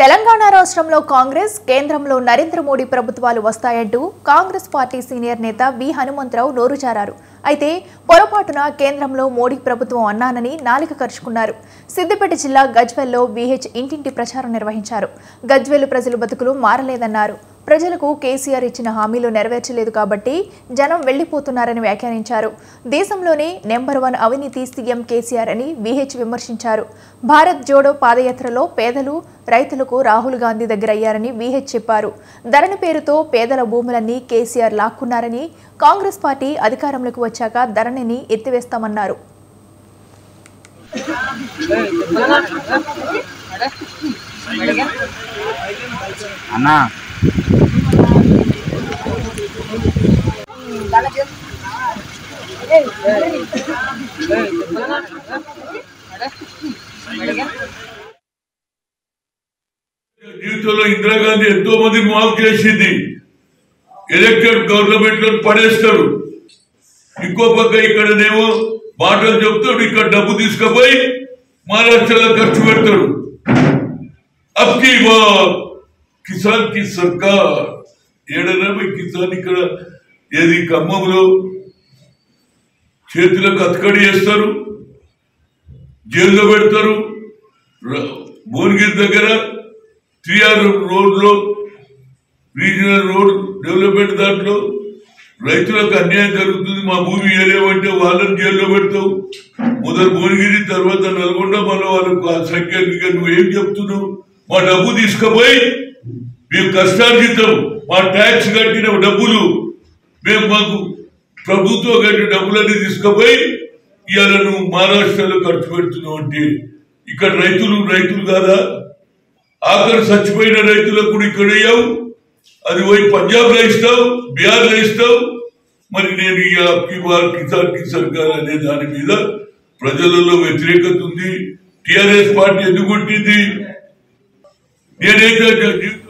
తెలంగాణ రాష్ట్రంలో కాంగ్రెస్ కేంద్రంలో నరేంద్ర మోడీ ప్రభుత్వాలు వస్తాయంటూ కాంగ్రెస్ పార్టీ సీనియర్ నేత వి హనుమంతరావు నోరు జారారు అయితే పొరపాటున కేంద్రంలో మోడీ ప్రభుత్వం అన్నానని నాలిక కరుచుకున్నారు సిద్దిపేట జిల్లా గజ్వెల్లో విహెచ్ ఇంటింటి ప్రచారం నిర్వహించారు గజ్వెల్ ప్రజలు బతుకులు మారలేదన్నారు ప్రజలకు కేసీఆర్ ఇచ్చిన హామీలు నెరవేర్చలేదు కాబట్టి జనం వెళ్లిపోతున్నారని వ్యాఖ్యానించారు దేశంలోనే నెంబర్ వన్ అవినీతి సీఎం కేసీఆర్ అని విహెచ్ విమర్శించారు భారత్ జోడో పాదయాత్రలో పేదలు రైతులకు రాహుల్ గాంధీ దగ్గర అయ్యారని విహెచ్ చెప్పారు ధరణి పేరుతో పేదల భూములన్నీ కేసీఆర్ లాక్కున్నారని కాంగ్రెస్ పార్టీ అధికారంలోకి వచ్చాక ధరణిని ఎత్తివేస్తామన్నారు అన్నా జీవితంలో ఇందిరాగాంధీ ఎంతో మంది మాఫ్ చేసింది ఎలక్టెడ్ గవర్నమెంట్ లో పడేస్తారు ఇంకో పక్క ఇక్కడనేమో మాటలు చెప్తాడు ఇక్కడ డబ్బు తీసుకుపోయి మహారాష్ట్రలో ఖర్చు పెడతాడు అబ్కి బార్ కిసాన్ కి సర్కార్ ఏడన్నా పోయి కిసాన్ ఇక్కడ ఏది ఖమ్మంలో చేతులకు అతకడి చేస్తారు జైల్లో పెడతారు ర- భువనగిరి దగ్గర త్రీఆర్ రోడ్ లో రీజనల్ రోడ్ డెవలప్మెంట్ దాంట్లో రైతులకు అన్యాయం జరుగుతుంది మా భూమి ఏలేమంటే వాళ్ళని జైల్లో పెడతావు మొదలు భువనగిరి తర్వాత నల్గొండ మళ్ళీ వాళ్ళకు ఆ సంఖ్య నువ్వేం చెప్తున్నావు మా డబ్బు తీసుకుపోయి మేము కష్టార్జితం మా ట్యాక్స్ కట్టిన డబ్బులు మేము మాకు ప్రభుత్వం కట్టిన డబ్బులన్నీ తీసుకుపోయి ఇవాళ నువ్వు మహారాష్ట్రలో ఖర్చు పెడుతున్నావు అంటే ఇక్కడ రైతులు రైతులు కాదా ఆఖరి చచ్చిపోయిన రైతులకు కూడా ఇక్కడ ఇయ్యావు అది పోయి పంజాబ్ లో ఇస్తావు బీహార్ లో ఇస్తావు మరి నేను ఈ అప్కి బార్ కిసాన్ కి సర్కార్ అనే దాని మీద ప్రజలలో వ్యతిరేకత ఉంది టిఆర్ఎస్ పార్టీ ఎందుకు కొట్టింది నేనైతే